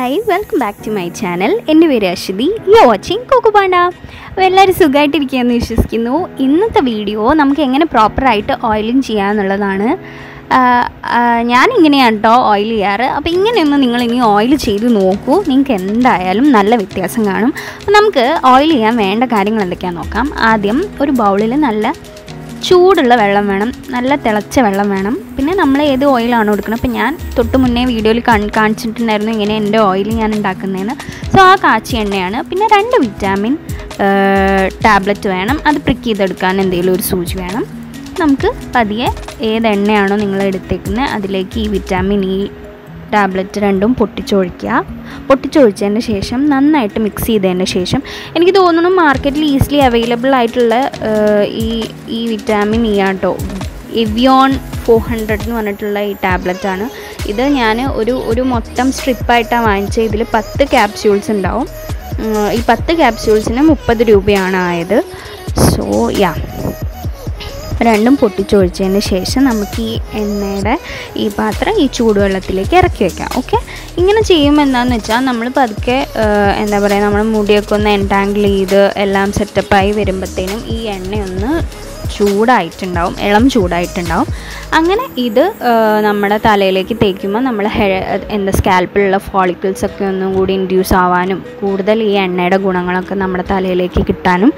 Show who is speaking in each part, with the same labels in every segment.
Speaker 1: hi welcome back to my channel എൻ്റെ പേര് Aswathy you watching കോക്കുപാണ്ട അപ്പോൾ എല്ലാവരും സുഖമായിട്ടിരിക്കുകയെന്ന് വിശ്വസിക്കുന്നു ഇന്നത്തെ വീഡിയോ നമുക്ക് എങ്ങനെ പ്രോപ്പറായിട്ട് ഓയിലിംഗ് ചെയ്യാമെന്നുള്ളതാണ് ഞാൻ ഇങ്ങനെയാണ് കേട്ടോ ഓയിൽ ചെയ്യാറ് അപ്പോൾ ഇങ്ങനെയൊന്ന് നിങ്ങൾ ഇനി ഓയിൽ ചെയ്ത് നോക്കൂ നിങ്ങൾക്ക് എന്തായാലും നല്ല വ്യത്യാസം കാണും അപ്പോൾ നമുക്ക് ഓയിൽ ചെയ്യാൻ വേണ്ട കാര്യങ്ങൾ എന്തൊക്കെയാണെന്ന് നോക്കാം ആദ്യം ഒരു ബൗളിൽ നല്ല ചൂടുള്ള വെള്ളം വേണം നല്ല തിളച്ച വെള്ളം വേണം പിന്നെ നമ്മൾ ഏത് ഓയിലാണോ എടുക്കുന്നത് അപ്പോൾ ഞാൻ തൊട്ട് മുന്നേ വീഡിയോയിൽ കാണിച്ചിട്ടുണ്ടായിരുന്നു ഇങ്ങനെ എൻ്റെ ഓയിൽ ഞാൻ ഉണ്ടാക്കുന്നതെന്ന് സോ ആ കാച്ചിയ എണ്ണയാണ് പിന്നെ രണ്ട് വിറ്റാമിൻ ടാബ്ലറ്റ് വേണം അത് പ്രിക്ക് ചെയ്തെടുക്കാൻ എന്തെങ്കിലും ഒരു സൂചി വേണം നമുക്ക് പതിയെ ഏത് എണ്ണയാണോ നിങ്ങൾ എടുത്തേക്കുന്നത് അതിലേക്ക് ഈ വിറ്റാമിൻ ഇ ടാബ്ലറ്റ് രണ്ടും പൊട്ടിച്ചൊഴിക്കുക പൊട്ടിച്ചൊഴിച്ചതിന് ശേഷം നന്നായിട്ട് മിക്സ് ചെയ്തതിന് ശേഷം എനിക്ക് തോന്നുന്നു മാർക്കറ്റിൽ ഈസിലി അവൈലബിൾ ആയിട്ടുള്ള ഈ ഈ വിറ്റാമിൻ ഇ ആട്ടോ എവിയോൺ ഫോർ ഹൺഡ്രഡ് എന്ന് പറഞ്ഞിട്ടുള്ള ഈ ടാബ്ലറ്റ് ആണ് ഇത് ഞാൻ ഒരു ഒരു മൊത്തം സ്ട്രിപ്പായിട്ടാണ് വാങ്ങിച്ചത് ഇതിൽ പത്ത് ക്യാപ്സ്യൂൾസ് ഉണ്ടാവും ഈ പത്ത് ക്യാപ്സ്യൂൾസിന് മുപ്പത് രൂപയാണ് ആയത് സോ യാ രണ്ടും പൊട്ടിച്ചൊഴിച്ചതിന് ശേഷം നമുക്ക് ഈ എണ്ണയുടെ ഈ പാത്രം ഈ ചൂടുവെള്ളത്തിലേക്ക് ഇറക്കി വെക്കാം ഓക്കെ ഇങ്ങനെ ചെയ്യുമ്പോൾ എന്താണെന്ന് വെച്ചാൽ നമ്മൾ പതുക്കെ എന്താ പറയുക നമ്മൾ മുടിയൊക്കെ ഒന്ന് എൻടാങ്കിൾ ചെയ്ത് എല്ലാം സെറ്റപ്പായി വരുമ്പോഴത്തേനും ഈ എണ്ണയൊന്ന് ചൂടായിട്ടുണ്ടാവും ഇളം ചൂടായിട്ടുണ്ടാവും അങ്ങനെ ഇത് നമ്മുടെ തലയിലേക്ക് തേക്കുമ്പോൾ നമ്മൾ ഹെ എന്താ സ്കാൽപ്പിലുള്ള ഫോളിക്കിൾസ് ഒക്കെ ഒന്നും കൂടി ഇൻഡ്യൂസ് ആവാനും കൂടുതൽ ഈ എണ്ണയുടെ ഗുണങ്ങളൊക്കെ നമ്മുടെ തലയിലേക്ക് കിട്ടാനും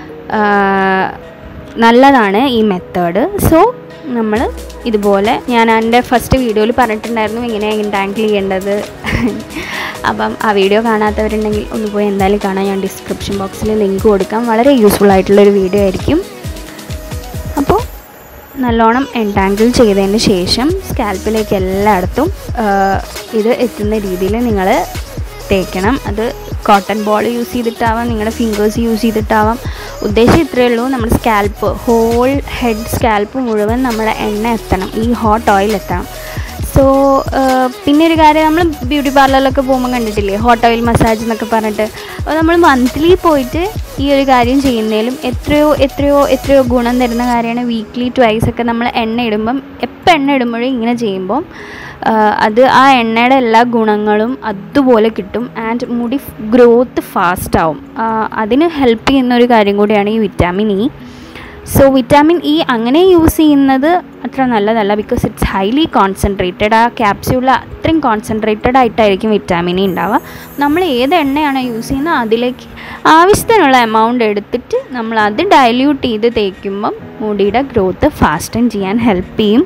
Speaker 1: നല്ലതാണ് ഈ മെത്തേഡ് സോ നമ്മൾ ഇതുപോലെ ഞാൻ എൻ്റെ ഫസ്റ്റ് വീഡിയോയിൽ പറഞ്ഞിട്ടുണ്ടായിരുന്നു ഇങ്ങനെ ഇൻടാങ്കിൾ ചെയ്യേണ്ടത് അപ്പം ആ വീഡിയോ കാണാത്തവരുണ്ടെങ്കിൽ ഒന്ന് പോയി എന്തായാലും കാണാൻ ഞാൻ ഡിസ്ക്രിപ്ഷൻ ബോക്സിൽ ലിങ്ക് കൊടുക്കാം വളരെ യൂസ്ഫുൾ ആയിട്ടുള്ളൊരു വീഡിയോ ആയിരിക്കും അപ്പോൾ നല്ലോണം എൻടാങ്കിൾ ചെയ്തതിന് ശേഷം സ്കാൽപ്പിലേക്ക് എല്ലായിടത്തും ഇത് എത്തുന്ന രീതിയിൽ നിങ്ങൾ തേക്കണം അത് കോട്ടൺ ബോൾ യൂസ് ചെയ്തിട്ടാവാം നിങ്ങളുടെ ഫിംഗേഴ്സ് യൂസ് ചെയ്തിട്ടാവാം ഉദ്ദേശം ഇത്രയേ ഉള്ളൂ നമ്മുടെ സ്കാൽപ്പ് ഹോൾ ഹെഡ് സ്കാൽപ്പ് മുഴുവൻ നമ്മുടെ എണ്ണ എത്തണം ഈ ഹോട്ട് ഓയിൽ എത്തണം സോ പിന്നെ ഒരു കാര്യം നമ്മൾ ബ്യൂട്ടി പാർലറിലൊക്കെ പോകുമ്പോൾ കണ്ടിട്ടില്ലേ ഹോട്ട് ഓയിൽ മസാജ് എന്നൊക്കെ പറഞ്ഞിട്ട് അപ്പോൾ നമ്മൾ മന്ത്ലി പോയിട്ട് ഈ ഒരു കാര്യം ചെയ്യുന്നതിലും എത്രയോ എത്രയോ എത്രയോ ഗുണം തരുന്ന കാര്യമാണ് വീക്ക്ലി ട്വൈസ് ഒക്കെ നമ്മൾ എണ്ണ ഇടുമ്പം എപ്പോൾ എണ്ണ ഇടുമ്പോഴും ഇങ്ങനെ ചെയ്യുമ്പം അത് ആ എണ്ണയുടെ എല്ലാ ഗുണങ്ങളും അതുപോലെ കിട്ടും ആൻഡ് മുടി ഗ്രോത്ത് ഫാസ്റ്റ് ആവും അതിന് ഹെൽപ്പ് ചെയ്യുന്ന ഒരു കാര്യം കൂടിയാണ് ഈ vitamin E so vitamin E അങ്ങനെ യൂസ് ചെയ്യുന്നത് അത്ര നല്ലതല്ല ബിക്കോസ് ഇറ്റ്സ് ഹൈലി കോൺസെൻട്രേറ്റഡ് ആ ക്യാപ്സ്യൂളിൽ അത്രയും കോൺസെൻട്രേറ്റഡ് ആയിട്ടായിരിക്കും വിറ്റാമിൻ ഇ ഉണ്ടാവുക നമ്മൾ ഏത് എണ്ണയാണോ യൂസ് ചെയ്യുന്നത് അതിലേക്ക് ആവശ്യത്തിനുള്ള എമൗണ്ട് എടുത്തിട്ട് നമ്മൾ അത് ഡയല്യൂട്ട് ചെയ്ത് തേക്കുമ്പം മുടിയുടെ ഗ്രോത്ത് ഫാസ്റ്റൻ ചെയ്യാൻ ഹെൽപ്പ് ചെയ്യും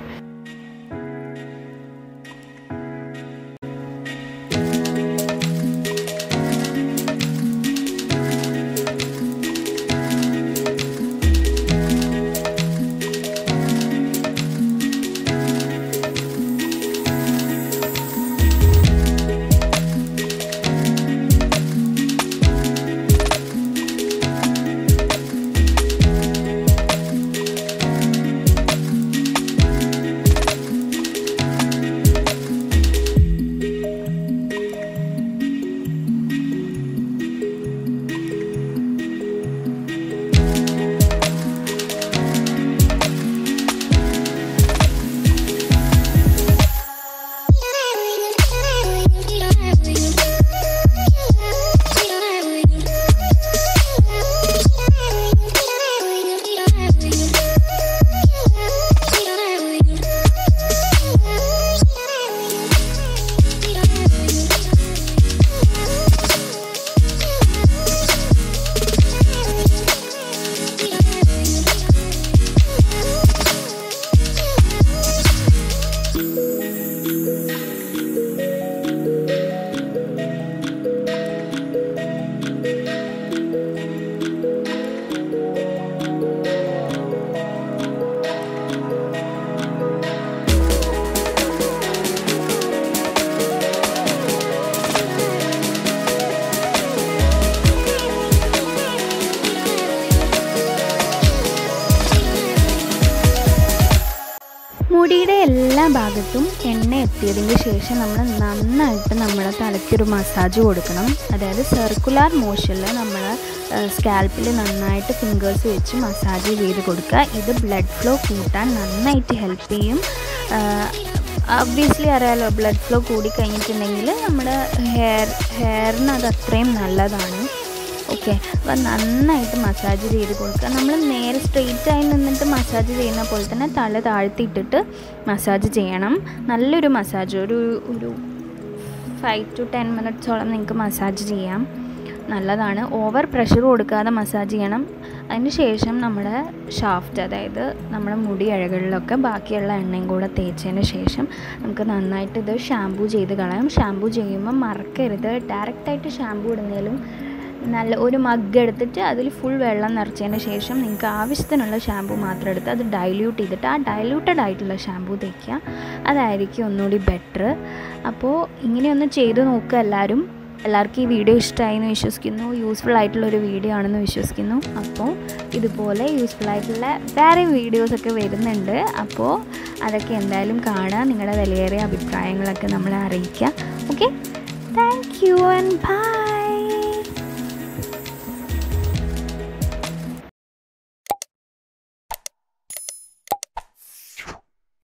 Speaker 1: മുടിയുടെ എല്ലാ ഭാഗത്തും എണ്ണ എത്തിയതിന് ശേഷം നമ്മൾ നന്നായിട്ട് നമ്മുടെ തലയ്ക്കൊരു മസാജ് കൊടുക്കണം അതായത് സർക്കുലാർ മോഷനിൽ നമ്മൾ സ്കാൽപ്പിൽ നന്നായിട്ട് ഫിംഗേഴ്സ് വെച്ച് മസാജ് ചെയ്ത് കൊടുക്കുക ഇത് ബ്ലഡ് ഫ്ലോ കൂട്ടാൻ നന്നായിട്ട് ഹെൽപ്പ് ചെയ്യും ഒബ്വിയസ്ലി അറിയാലോ ബ്ലഡ് ഫ്ലോ കൂടി കഴിഞ്ഞിട്ടുണ്ടെങ്കിൽ നമ്മുടെ ഹെയർ ഹെയറിന് അത് അത്രയും നല്ലതാണ് ഓക്കെ അപ്പോൾ നന്നായിട്ട് മസാജ് ചെയ്ത് കൊടുക്കുക നമ്മൾ നേരെ സ്ട്രെയിറ്റ് ആയി നിന്നിട്ട് മസാജ് ചെയ്യുന്ന പോലെ തന്നെ തല താഴ്ത്തിയിട്ടിട്ട് മസാജ് ചെയ്യണം നല്ലൊരു മസാജ് ഒരു ഒരു ഫൈവ് ടു ടെൻ മിനിറ്റ്സോളം നിങ്ങൾക്ക് മസാജ് ചെയ്യാം നല്ലതാണ് ഓവർ പ്രഷർ കൊടുക്കാതെ മസാജ് ചെയ്യണം അതിന് ശേഷം നമ്മുടെ ഷാഫ്റ്റ് അതായത് നമ്മുടെ മുടി ഇഴകളിലൊക്കെ ബാക്കിയുള്ള എണ്ണയും കൂടെ തേച്ചതിന് ശേഷം നമുക്ക് നന്നായിട്ട് ഇത് ഷാമ്പൂ ചെയ്ത് കളയാം ഷാമ്പൂ ചെയ്യുമ്പോൾ മറക്കരുത് ഡയറക്റ്റായിട്ട് ഷാമ്പൂ ഇടുന്നതിലും നല്ല ഒരു മഗ് എടുത്തിട്ട് അതിൽ ഫുൾ വെള്ളം നിറച്ചതിന് ശേഷം നിങ്ങൾക്ക് ആവശ്യത്തിനുള്ള ഷാമ്പൂ മാത്രം എടുത്ത് അത് ഡൈല്യൂട്ട് ചെയ്തിട്ട് ആ ഡൈല്യൂട്ടഡ് ആയിട്ടുള്ള ഷാമ്പൂ തേക്കുക അതായിരിക്കും ഒന്നുകൂടി ബെറ്റർ അപ്പോൾ ഇങ്ങനെയൊന്ന് ചെയ്ത് നോക്കുക എല്ലാവരും എല്ലാവർക്കും ഈ വീഡിയോ ഇഷ്ടമായി എന്ന് വിശ്വസിക്കുന്നു യൂസ്ഫുൾ ആയിട്ടുള്ള ഒരു വീഡിയോ ആണെന്ന് വിശ്വസിക്കുന്നു അപ്പോൾ ഇതുപോലെ യൂസ്ഫുൾ ആയിട്ടുള്ള വേറെ വീഡിയോസൊക്കെ വരുന്നുണ്ട് അപ്പോൾ അതൊക്കെ എന്തായാലും കാണുക നിങ്ങളുടെ വിലയേറിയ അഭിപ്രായങ്ങളൊക്കെ നമ്മളെ അറിയിക്കുക okay thank you and by